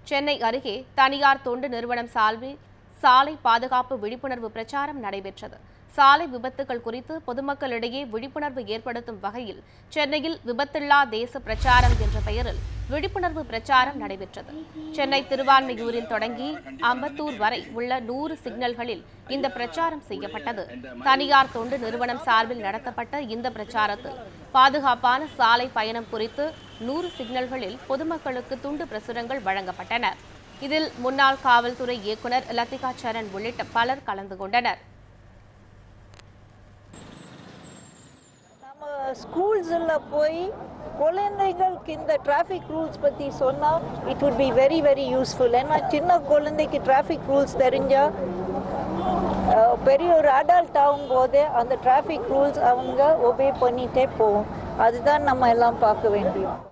சென்னை அருகே தனியார் தொண்டு நிறுவனம் சார்பில் சாலை பாதுகாப்பு விழிப்புணர்வு பிரச்சாரம் நடைபெற்றது சாலை விபத்துகள் குறித்து பொதுமக்களிடையே விழிப்புணர்வு ஏற்படுத்தும் வகையில் சென்னையில் விபத்தில்லா தேச பிரச்சாரம் என்ற பெயரில் விழிப்புணர்வு பிரச்சாரம் நடைபெற்றது சென்னை திருவான்மையூரில் தொடங்கி அம்பத்தூர் வரை உள்ள நூறு சிக்னல்களில் இந்த பிரச்சாரம் செய்யப்பட்டது தனியார் தொண்டு நிறுவனம் சார்பில் நடத்தப்பட்ட இந்த பிரச்சாரத்தில் பாதுகாப்பான சாலை பயணம் குறித்து நூறு சிக்னல்களில் பொதுமக்களுக்கு துண்டு பிரசுரங்கள் வழங்கப்பட்டன இதில் முன்னாள் காவல்துறை இயக்குனர் லத்திகா சரண் உள்ளிட்ட பலர் கலந்து கொண்டனர் நம்ம ஸ்கூல்ஸில் போய் குழந்தைகளுக்கு இந்த டிராஃபிக் ரூல்ஸ் பற்றி சொன்னால் it would be very very useful ஏன்னா சின்ன குழந்தைக்கு டிராஃபிக் ரூல்ஸ் தெரிஞ்சால் பெரிய ஒரு அடல்ட் ஆகும்போது அந்த டிராஃபிக் ரூல்ஸ் அவங்க ஒபே பண்ணிகிட்டே போகும் அதுதான் நம்ம எல்லாம் பார்க்க வேண்டியது